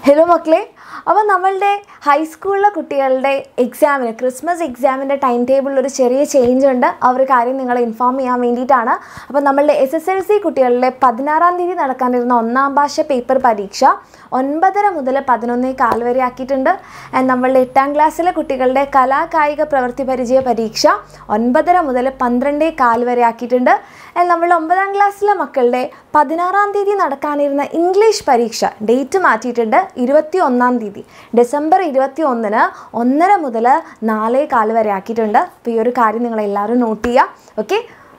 hello മക്കളെ അപ്പോൾ നമ്മളുടെ ഹൈസ്കൂളിലെ കുട്ടികളുടെ എക്സാമിന് ക്രിസ്മസ് എക്സാമിൻ്റെ ടൈം ടേബിളിൽ ഒരു ചെറിയ ചേഞ്ച് ഉണ്ട് ആ ഒരു കാര്യം നിങ്ങളെ ഇൻഫോം ചെയ്യാൻ വേണ്ടിയിട്ടാണ് അപ്പോൾ നമ്മളുടെ എസ് എസ് എൽ സി കുട്ടികളുടെ പതിനാറാം തീയതി നടക്കാനിരുന്ന ഒന്നാം ഭാഷ പേപ്പർ പരീക്ഷ ഒൻപതര മുതൽ പതിനൊന്നേ കാൽ വരെ ആക്കിയിട്ടുണ്ട് ആൻഡ് നമ്മളുടെ എട്ടാം ക്ലാസ്സിലെ കുട്ടികളുടെ കലാ കായിക പ്രവൃത്തി പരിചയ പരീക്ഷ ഒൻപതര മുതൽ പന്ത്രണ്ടേ കാൽ വരെ ആക്കിയിട്ടുണ്ട് ആൻഡ് നമ്മളുടെ ഒമ്പതാം ക്ലാസ്സിലെ മക്കളുടെ പതിനാറാം തീയതി നടക്കാനിരുന്ന ഇംഗ്ലീഷ് പരീക്ഷ ഡേറ്റ് മാറ്റിയിട്ടുണ്ട് ഇരുപത്തി ഒന്നാം തീയതി ഡിസംബർ ഇരുപത്തി ഒന്നിന് ഒന്നര മുതൽ നാലേ കാൽ വരെ ആക്കിയിട്ടുണ്ട് അപ്പോൾ ഈ ഒരു കാര്യം നിങ്ങൾ എല്ലാവരും നോട്ട് ചെയ്യുക ഓക്കെ